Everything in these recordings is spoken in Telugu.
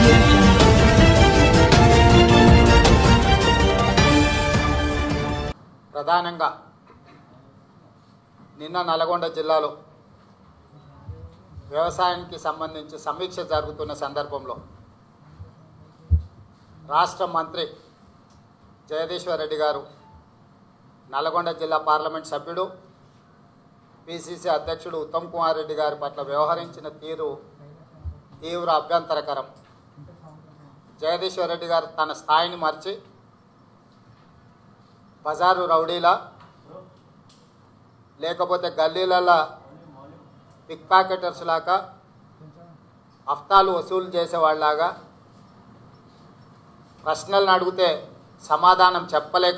ప్రధానంగా నిన్న నల్గొండ జిల్లాలో వ్యవసాయానికి సంబంధించి సమీక్ష జరుగుతున్న సందర్భంలో రాష్ట్ర మంత్రి జగదీశ్వర్ రెడ్డి గారు నల్గొండ జిల్లా పార్లమెంట్ సభ్యుడు పిసిసి అధ్యక్షుడు ఉత్తమ్ కుమార్ రెడ్డి గారి పట్ల వ్యవహరించిన తీరు తీవ్ర అభ్యంతరకరం జగదీశ్వర్ రెడ్డి గారు తన స్థాయిని మార్చి బజారు రౌడీలా లేకపోతే గల్లీలలో పిక్ ప్యాకెటర్స్ లాగా హఫ్తాలు వసూలు చేసేవాళ్ళలాగా ప్రశ్నలను అడిగితే సమాధానం చెప్పలేక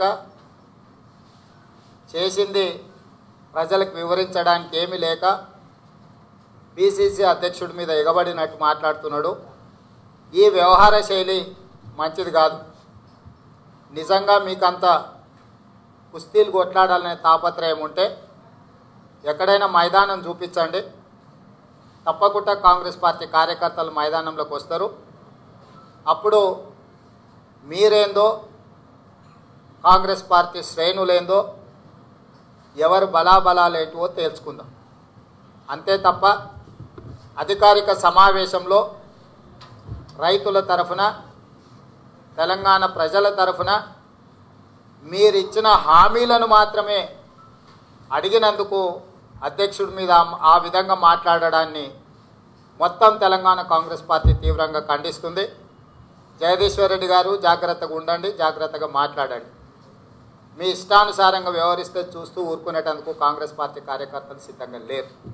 చేసింది ప్రజలకు వివరించడానికి ఏమీ లేక బీసీసీ అధ్యక్షుడి మీద ఎగబడినట్టు మాట్లాడుతున్నాడు ఈ వ్యవహార శైలి మంచిది కాదు నిజంగా మీకంత కుస్తీలు కొట్లాడాలనే తాపత్రయం ఉంటే ఎక్కడైనా మైదానం చూపించండి తప్పకుండా కాంగ్రెస్ పార్టీ కార్యకర్తలు మైదానంలోకి వస్తారు అప్పుడు మీరేందో కాంగ్రెస్ పార్టీ శ్రేణులేందో ఎవరు బలాబలాలేంటివో తేల్చుకుందాం అంతే తప్ప అధికారిక సమావేశంలో రైతుల తరఫున తెలంగాణ ప్రజల తరఫున మీరిచ్చిన హామీలను మాత్రమే అడిగినందుకు అధ్యక్షుడి మీద ఆ- ఆ విధంగా మాట్లాడడాన్ని మొత్తం తెలంగాణ కాంగ్రెస్ పార్టీ తీవ్రంగా ఖండిస్తుంది జగదీశ్వర్ రెడ్డి గారు జాగ్రత్తగా ఉండండి జాగ్రత్తగా మాట్లాడండి మీ ఇష్టానుసారంగా వ్యవహరిస్తే చూస్తూ ఊరుకునేటందుకు కాంగ్రెస్ పార్టీ కార్యకర్తలు సిద్ధంగా లేరు